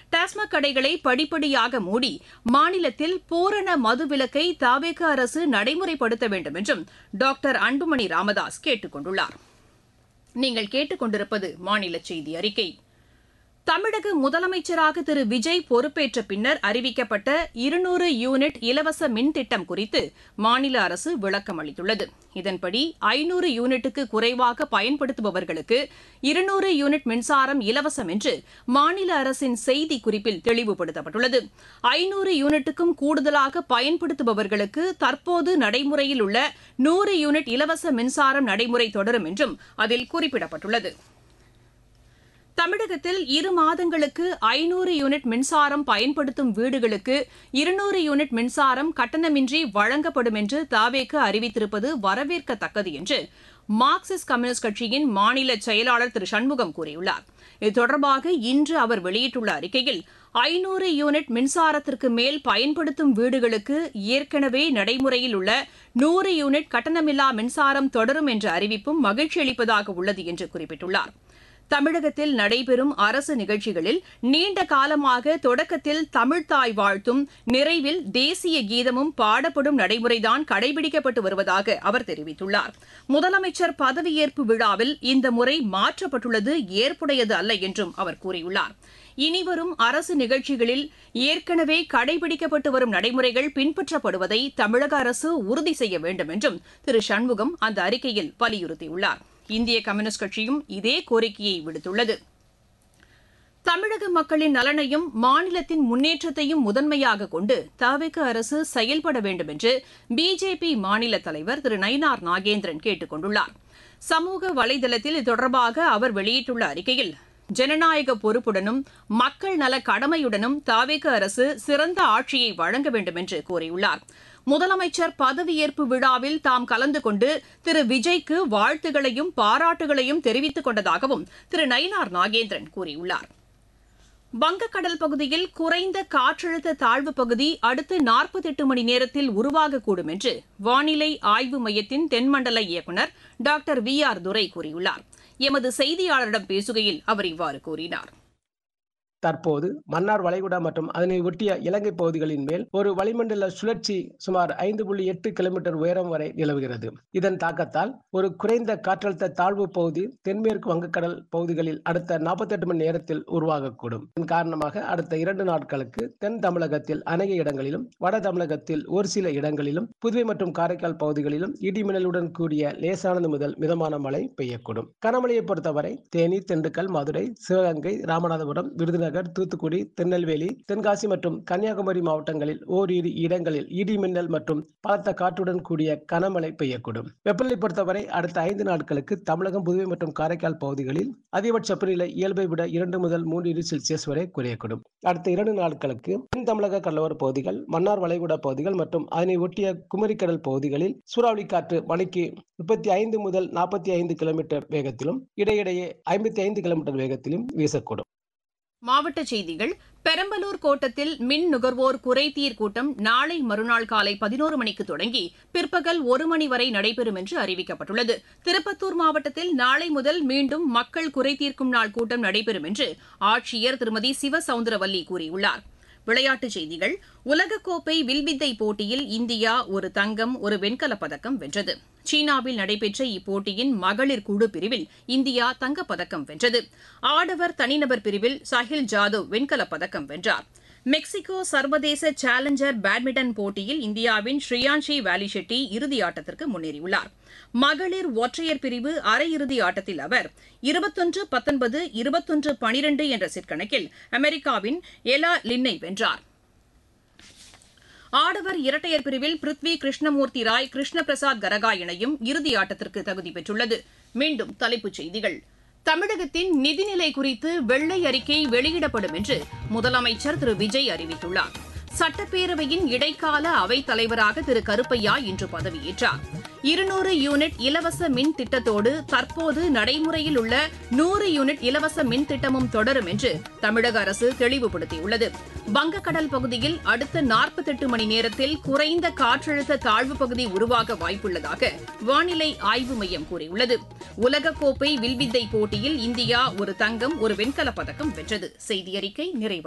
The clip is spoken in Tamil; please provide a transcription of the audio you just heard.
டாஸ்மாக் கடைகளை படிப்படியாக மூடி மாநிலத்தில் பூரண மதுவிலக்கை தாவேக அரசு நடைமுறைப்படுத்த வேண்டும் என்றும் டாக்டர் அன்புமணி ராமதாஸ் கேட்டுக் கொண்டுள்ளார் நீங்கள் கேட்டுக்கொண்டிருப்பது மாநில செய்தி அறிக்கை தமிழக முதலமைச்சராக திரு விஜய் பொறுப்பேற்ற பின்னர் அறிவிக்கப்பட்ட இருநூறு யூனிட் இலவச மின் திட்டம் குறித்து மாநில அரசு விளக்கம் அளித்துள்ளது இதன்படி ஐநூறு யூனிட்டுக்கு குறைவாக பயன்படுத்துபவர்களுக்கு இருநூறு யூனிட் மின்சாரம் இலவசம் என்று மாநில அரசின் செய்தி குறிப்பில் தெளிவுபடுத்தப்பட்டுள்ளது ஐநூறு யூனிட்டுக்கும் கூடுதலாக பயன்படுத்துபவர்களுக்கு தற்போது நடைமுறையில் உள்ள நூறு யூனிட் இலவச மின்சாரம் நடைமுறை தொடரும் என்றும் அதில் குறிப்பிடப்பட்டுள்ளது தமிழகத்தில் இரு மாதங்களுக்கு ஐநூறு யூனிட் மின்சாரம் பயன்படுத்தும் வீடுகளுக்கு இருநூறு யூனிட் மின்சாரம் கட்டணமின்றி வழங்கப்படும் என்று தாவேக்கு அறிவித்திருப்பது வரவேற்கத்தக்கது என்று மார்க்சிஸ்ட் கம்யூனிஸ்ட் கட்சியின் மாநில செயலாளர் திரு சண்முகம் கூறியுள்ளார் இது தொடர்பாக இன்று அவர் வெளியிட்டுள்ள அறிக்கையில் ஐநூறு யூனிட் மின்சாரத்திற்கு மேல் பயன்படுத்தும் வீடுகளுக்கு ஏற்கனவே நடைமுறையில் உள்ள நூறு யூனிட் கட்டணமில்லா மின்சாரம் தொடரும் என்ற அறிவிப்பும் மகிழ்ச்சி அளிப்பதாக உள்ளது என்று குறிப்பிட்டுள்ளார் தமிழகத்தில் நடைபெறும் அரசு நிகழ்ச்சிகளில் நீண்ட காலமாக தொடக்கத்தில் தமிழ்தாய் வாழ்த்தும் நிறைவில் தேசிய கீதமும் பாடப்படும் நடைமுறைதான் கடைபிடிக்கப்பட்டு வருவதாக அவர் தெரிவித்துள்ளார் முதலமைச்சர் பதவியேற்பு விழாவில் இந்த முறை மாற்றப்பட்டுள்ளது ஏற்புடையது அல்ல என்றும் அவர் கூறியுள்ளார் இனிவரும் அரசு நிகழ்ச்சிகளில் ஏற்கனவே கடைபிடிக்கப்பட்டு வரும் நடைமுறைகள் பின்பற்றப்படுவதை தமிழக அரசு உறுதி செய்ய வேண்டும் என்றும் திரு சண்முகம் அந்த அறிக்கையில் வலியுறுத்தியுள்ளார் இந்திய கம்யூனிஸ்ட் கட்சியும் இதே கோரிக்கையை விடுத்துள்ளது தமிழக மக்களின் நலனையும் மாநிலத்தின் முன்னேற்றத்தையும் முதன்மையாக கொண்டு தவிக அரசு செயல்பட வேண்டும் என்று பிஜேபி மாநில தலைவர் திரு நயினார் நாகேந்திரன் கேட்டுக் கொண்டுள்ளார் சமூக வலைதளத்தில் இது தொடர்பாக அவர் வெளியிட்டுள்ள அறிக்கையில் ஜனநாயக பொறுப்புடனும் மக்கள் நல கடமையுடனும் தாவேக அரசு சிறந்த ஆட்சியை வழங்க வேண்டும் என்று கூறியுள்ளார் முதலமைச்சர் பதவியேற்பு விழாவில் தாம் கலந்து கொண்டு திரு விஜய்க்கு வாழ்த்துகளையும் பாராட்டுகளையும் தெரிவித்துக் கொண்டதாகவும் திரு நயினார் நாகேந்திரன் கூறியுள்ளார் வங்கக்கடல் பகுதியில் குறைந்த காற்றழுத்த தாழ்வு பகுதி அடுத்த நாற்பத்தெட்டு மணி நேரத்தில் உருவாகக்கூடும் என்று வானிலை ஆய்வு மையத்தின் தென்மண்டல இயக்குநர் டாக்டர் வி ஆர் துரை கூறியுள்ளார் எமது செய்தியாளரிடம் பேசுகையில் அவர் இவ்வாறு கூறினார் தற்போது மன்னார் வளைகுடா மற்றும் அதனை ஒட்டிய இலங்கை பகுதிகளின் மேல் ஒரு வளிமண்டல சுழற்சி சுமார் ஐந்து புள்ளி எட்டு கிலோமீட்டர் உயரம் வரை நிலவுகிறது இதன் தாக்கத்தால் ஒரு குறைந்த காற்றழுத்த தாழ்வு பகுதி தென்மேற்கு வங்கக்கடல் பகுதிகளில் அடுத்த நாற்பத்தெட்டு மணி நேரத்தில் உருவாகக்கூடும் இதன் காரணமாக அடுத்த இரண்டு நாட்களுக்கு தென் தமிழகத்தில் அநேக இடங்களிலும் வட தமிழகத்தில் ஒரு சில இடங்களிலும் புதுவை மற்றும் காரைக்கால் பகுதிகளிலும் இடிமின்னலுடன் கூடிய லேசானது முதல் மிதமான மழை பெய்யக்கூடும் கனமழையை பொறுத்தவரை தேனி திண்டுக்கல் மதுரை சிவகங்கை ராமநாதபுரம் விருதுநகர் விருதுநகர் தூத்துக்குடி திருநெல்வேலி தென்காசி மற்றும் கன்னியாகுமரி மாவட்டங்களில் ஓரிரு இடங்களில் இடி மின்னல் மற்றும் பலத்த காற்றுடன் கூடிய கனமழை பெய்யக்கூடும் வெப்பநிலை பொறுத்தவரை அடுத்த ஐந்து நாட்களுக்கு தமிழகம் புதுவை மற்றும் காரைக்கால் பகுதிகளில் அதிகபட்ச வெப்பநிலை இயல்பை விட இரண்டு முதல் மூன்று டிகிரி செல்சியஸ் வரை குறையக்கூடும் அடுத்த இரண்டு நாட்களுக்கு தென் தமிழக கடலோர பகுதிகள் மன்னார் வளைகுடா பகுதிகள் மற்றும் அதனை ஒட்டிய குமரிக்கடல் பகுதிகளில் சூறாவளி காற்று மணிக்கு முப்பத்தி ஐந்து முதல் நாற்பத்தி ஐந்து கிலோமீட்டர் வேகத்திலும் இடையிடையே ஐம்பத்தி ஐந்து கிலோமீட்டர் வேகத்திலும் வீசக்கூடும் மாவட்ட செய்திகள் பெரம்பலூர் கோட்டத்தில் மின் நுகர்வோர் குறைதீர் கூட்டம் நாளை மறுநாள் காலை பதினோரு மணிக்கு தொடங்கி பிற்பகல் ஒரு மணி வரை நடைபெறும் என்று அறிவிக்கப்பட்டுள்ளது திருப்பத்தூர் மாவட்டத்தில் நாளை முதல் மீண்டும் மக்கள் குறைதீர்க்கும் நாள் கூட்டம் நடைபெறும் என்று ஆட்சியர் திருமதி சிவசவுந்தரவல்லி கூறியுள்ளார் விளையாட்டுச் செய்திகள் உலகக்கோப்பை வில்வித்தை போட்டியில் இந்தியா ஒரு தங்கம் ஒரு வெண்கலப் பதக்கம் வென்றது சீனாவில் நடைபெற்ற இப்போட்டியின் மகளிர் குழு பிரிவில் இந்தியா தங்கப்பதக்கம் வென்றது ஆடவர் தனிநபர் பிரிவில் சாஹில் ஜாதவ் வெண்கலப் பதக்கம் வென்றார் மெக்சிகோ சர்வதேச சேலஞ்சர் பேட்மிண்டன் போட்டியில் இந்தியாவின் ஸ்ரீயான்ஷி வேலிஷெட்டி இறுதியாட்டத்திற்கு முன்னேறியுள்ளார் மகளிர் ஒற்றையர் பிரிவு அரையிறுதி ஆட்டத்தில் அவர் இருபத்தொன்று பத்தொன்பது இருபத்தொன்று பனிரெண்டு என்ற செட் கணக்கில் அமெரிக்காவின் எலா லின்னை வென்றார் ஆடவர் இரட்டையர் பிரிவில் பிருத்வி கிருஷ்ணமூர்த்தி ராய் கிருஷ்ண பிரசாத் கரகா இணையும் இறுதி ஆட்டத்திற்கு தகுதி பெற்றுள்ளது மீண்டும் தலைப்புச் செய்திகள் தமிழகத்தின் நிதிநிலை குறித்து வெள்ளை அறிக்கை வெளியிடப்படும் என்று முதலமைச்சர் திரு விஜய் அறிவித்துள்ளார் சட்டப்பேரவையின் இடைக்கால அவைத் தலைவராக திரு கருப்பையா இன்று பதவியேற்றார் இருநூறு யூனிட் இலவச மின் திட்டத்தோடு தற்போது நடைமுறையில் உள்ள நூறு யூனிட் இலவச மின் திட்டமும் தொடரும் என்று தமிழக அரசு தெளிவுபடுத்தியுள்ளது வங்கக்கடல் பகுதியில் அடுத்த நாற்பத்தெட்டு மணி நேரத்தில் குறைந்த காற்றழுத்த தாழ்வு பகுதி உருவாக வாய்ப்புள்ளதாக வானிலை ஆய்வு மையம் கூறியுள்ளது உலகக்கோப்பை வில்வித்தை போட்டியில் இந்தியா ஒரு தங்கம் ஒரு வெண்கலப் பதக்கம் வென்றது செய்தி அறிக்கை நிறைவு